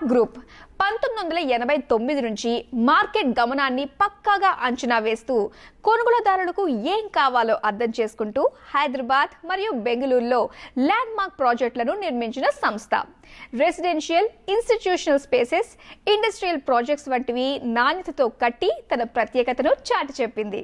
group పంతొమ్మిది వందల ఎనభై తొమ్మిది నుంచి మార్కెట్ గమనాన్ని పక్కాగా అంచనా వేస్తూ కొనుగోలుదారులకు ఏం కావాలో అర్థం చేసుకుంటూ హైదరాబాద్ మరియు బెంగళూరులో ల్యాండ్ మార్క్ ప్రాజెక్టులను నిర్మించిన సంస్థ residential institutional spaces industrial projects వంటివి నాణ్యతతో కట్టి తన ప్రత్యేకతను చాటి చెప్పింది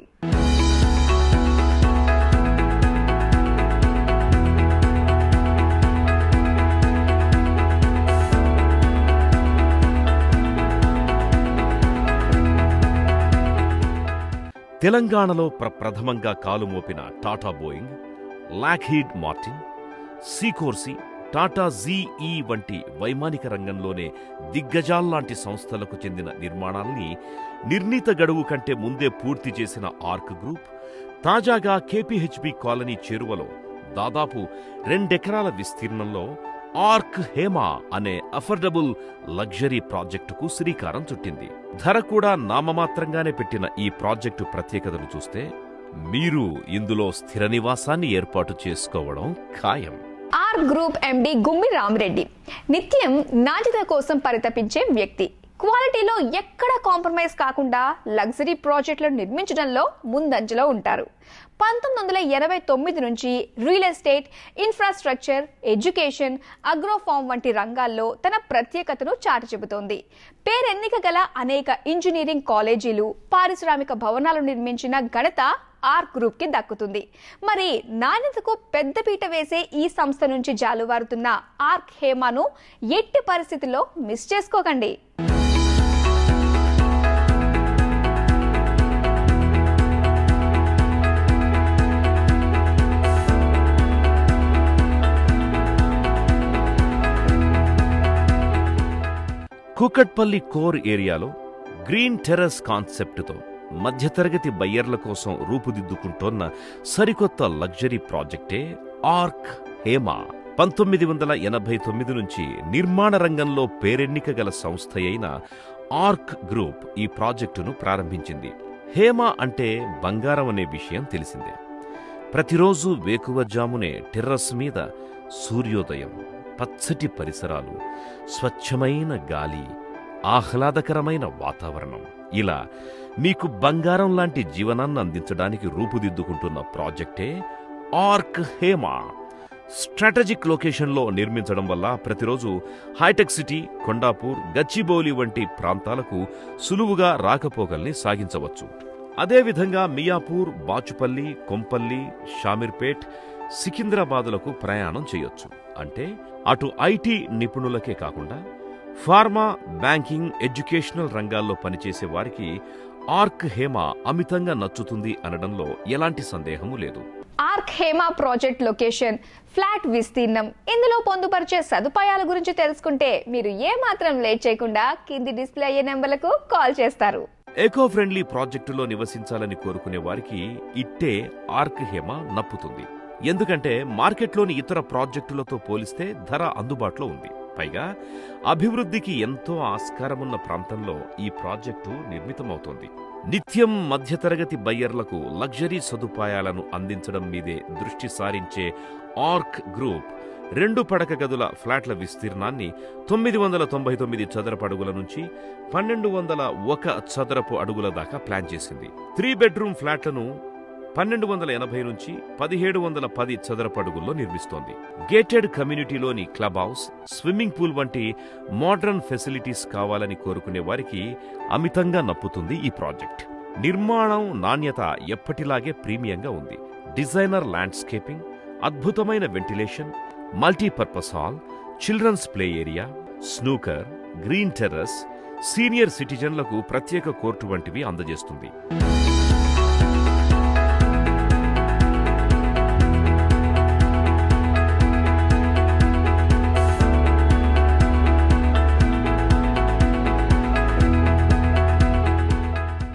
తెలంగాణలో ప్రప్రథమంగా కాలు మోపిన Tata Boeing Lockheed Martin Sikorsky Tata GE వంటి వైమానిక రంగంలోనే దిగ్గజాల్లాంటి సంస్థలకు చెందిన నిర్మాణాల్ని నిర్ణీత గడువు కంటే ముందే పూర్తి చేసిన ఆర్క్ గ్రూప్ తాజాగా కేపీహెచ్బి కాలనీ చేరువలో దాదాపు రెండెకరాల విస్తీర్ణంలో ఆర్క్ హేమా అనే అఫోర్డబుల్ లగ్జరీ ప్రాజెక్టుకు శ్రీకారం చుట్టింది ధర కూడా నామమాత్రంగానే పెట్టిన ఈ ప్రాజెక్టు ప్రత్యేకతను చూస్తే మీరు ఇందులో స్థిర నివాసాన్ని ఏర్పాటు చేసుకోవడం ఖాయం R group MD Gummi Ramareddy నిత్యం నాణ్యత కోసం పరితపించే వ్యక్తి క్వాలిటీలో ఎక్కడ కాంప్రమైజ్ కాకుండా లగ్జరీ ప్రాజెక్టులను నిర్మించడంలో ముందంజలో ఉంటారు పంతొమ్మిది వందల ఎనభై తొమ్మిది నుంచి real estate infrastructure education agrofarm వంటి రంగాల్లో తన ప్రత్యేకతను చాటి చెబుతోంది పేరెన్నిక గల అనేక ఇంజనీరింగ్ కాలేజీలు పారిశ్రామిక భవనాలు నిర్మించిన ఘనత ఆర్ గ్రూప్ కి దక్కుతుంది మరి నాణ్యతకు పెద్దపీట వేసే ఈ సంస్థ నుంచి జాలువారుతున్న ఆర్క్ హేమాను ఎట్టి పరిస్థితుల్లో మిస్ చేసుకోకండి కుకట్పల్లి కోర్ ఏరియాలో గ్రీన్ టెర్రస్ కాన్సెప్టుతో మధ్యతరగతి బయ్యర్ల కోసం రూపుదిద్దుకుంటోన్న సరికొత్త లగ్జరీ ప్రాజెక్టే ఆర్క్ హేమా పంతొమ్మిది వందల ఎనభై తొమ్మిది నుంచి నిర్మాణ రంగంలో పేరెన్నిక గల సంస్థ అయిన ఆర్క్ గ్రూప్ ఈ ప్రాజెక్టును ప్రారంభించింది హేమా అంటే బంగారం అనే విషయం తెలిసిందే ప్రతిరోజు వేకువజామునే టెర్రస్ మీద సూర్యోదయం పచ్చటి పరిసరాలు స్వచ్ఛమైన గాలి ఆహ్లాదకరమైన వాతావరణం ఇలా మీకు బంగారం లాంటి జీవనాన్ని అందించడానికి రూపుదిద్దుకుంటున్న ప్రాజెక్టే ఆర్క్ హేమా స్ట్రాటజిక్ లొకేషన్లో నిర్మించడం వల్ల ప్రతిరోజు హైటెక్ సిటీ కొండాపూర్ గచ్చిబౌలి వంటి ప్రాంతాలకు సులువుగా రాకపోకల్ని సాగించవచ్చు అదేవిధంగా మియాపూర్ బాచుపల్లి కొంపల్లి షామీర్పేట్ సికింద్రాబాదులకు ప్రయాణం చేయొచ్చు అంటే అటు ఐటీ నిపుణులకే కాకుండా ఫార్మా బ్యాంకింగ్ ఎడ్యుకేషనల్ రంగాల్లో పనిచేసే వారికి ఆర్క్ హేమా అమితంగా నచ్చుతుంది అనడంలో ఎలాంటి సందేహము లేదు Ark Hema project location flat విస్తీర్ణం ఇందులో పొందుపరిచే సదుపాయాల గురించి తెలుసుకుంటే మీరు ఏ మాత్రం లేట్ చేయకుండా కింది డిస్ప్లే అయ్యే నెంబర్లకు కాల్ చేస్తారు ఎకో ఫ్రెండ్లీ ప్రాజెక్టులో నివసించాలని కోరుకునే వారికి ఇట్టే ఆర్క్ హేమ నప్పుతుంది ఎందుకంటే మార్కెట్లోని ఇతర ప్రాజెక్టులతో పోలిస్తే ధర అందుబాటులో ఉంది పైగా అభివృద్ధికి ఎంతో ఆస్కారమున్న ప్రాంతంలో ఈ ప్రాజెక్టు నిర్మితమవుతోంది నిత్యం మధ్యతరగతి బయ్యర్లకు లగ్జరీ సదుపాయాలను అందించడం మీదే దృష్టి సారించే ఆర్క్ గ్రూప్ రెండు పడక గదుల ఫ్లాట్ల విస్తీర్ణాన్ని తొమ్మిది వందల తొంభై తొమ్మిది చదరపు అడుగుల నుంచి పన్నెండు వందల ఒక చదరపు అడుగుల దాకా ప్లాన్ చేసింది త్రీ బెడ్రూమ్ ఫ్లాట్లను పన్నెండు వందల ఎనభై నుంచి పదిహేడు వందల పది చదరపు అడుగుల్లో నిర్మిస్తోంది గేటెడ్ కమ్యూనిటీలోని క్లబ్ హౌస్ స్విమ్మింగ్ పూల్ వంటి మోడ్రన్ ఫెసిలిటీస్ కావాలని కోరుకునే వారికి అమితంగా నప్పుతుంది ఈ ప్రాజెక్ట్ నిర్మాణం నాణ్యత ఎప్పటిలాగే ప్రీమియంగా ఉంది డిజైనర్ ల్యాండ్స్కేపింగ్ అద్భుతమైన ventilation multipurpose hall children's play area snooker green terrace senior సిటిజన్లకు ప్రత్యేక కోర్టు వంటివి అందజేస్తుంది